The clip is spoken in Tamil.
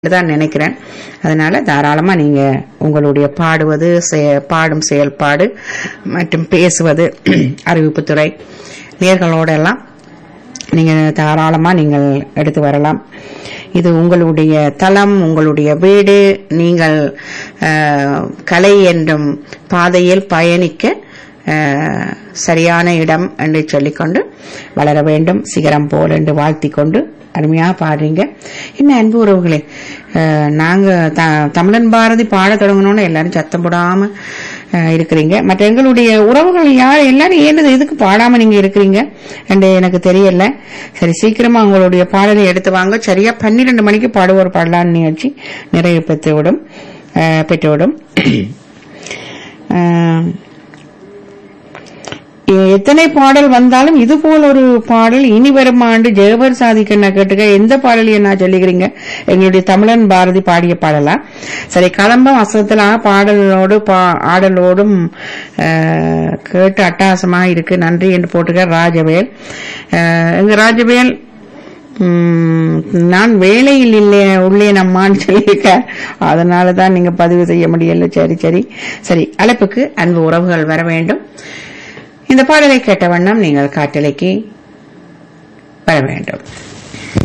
தான் நினைக்கிறேன் அதனால தாராளமா நீங்க உங்களுடைய பாடுவது செய- பாடும் செயல்பாடு மற்றும் பேசுவது அறிவிப்புத்துறை நேர்களோட எல்லாம் நீங்க தாராளமா நீங்கள் எடுத்து வரலாம் இது உங்களுடைய தளம் உங்களுடைய வீடு நீங்கள் அஹ், கலை என்றும் பாதையில் பயணிக்க அஹ், சரியான இடம் என்று சொல்லிக்கொண்டு வளர வேண்டும் சிகரம் போல் என்று வாழ்த்திக் கொண்டு அருமையாக பாடுறீங்க என்ன அன்பு உறவுகளே அஹ், நாங்க த- தமிழன் பாரதி பாட தொடங்கணும்னு எல்லாரும் சத்தம் போடாம அஹ், இருக்கிறீங்க மற்ற எங்களுடைய உறவுகள் யார் எல்லாரும் ஏனது எதுக்கு பாடாம நீங்க இருக்கிறீங்க என்று எனக்கு தெரியல சரி சீக்கிரமா உங்களுடைய பாடலை எடுத்து வாங்க சரியா பன்னிரண்டு மணிக்கு பாடுவோர் பாடலான்னு நிகழ்ச்சி நிறைவு பெற்றுவிடும் அஹ், பெற்றுவிடும் அஹ், எத்தனை பாடல் வந்தாலும் இது போல ஒரு பாடல் இனி வரும் ஆண்டு ஜெகபர் சாதிக்க நான் கேட்டுக்க எந்த பாடலையும் நான் சொல்லிக்கிறீங்க எங்களுடைய தமிழன் பாரதி பாடிய பாடலா சரி கலம்பம் அசத்துல பாடலோடு பா- ஆடலோடும் அஹ், கேட்டு அட்டகாசமா இருக்கு நன்றி என்று போட்டுக்க ராஜவேல் அஹ், எங்க ராஜவேல் உம், நான் வேலையில் இல்லை உள்ளேன் அம்மான்னு சொல்லியிருக்க அதனால தான் நீங்க பதிவு செய்ய முடியல சரி சரி சரி அழைப்புக்கு அன்பு உறவுகள் வர வேண்டும் இந்த பாடலை கேட்ட வண்ணம் நீங்கள் காட்டலைக்கு வர வேண்டும்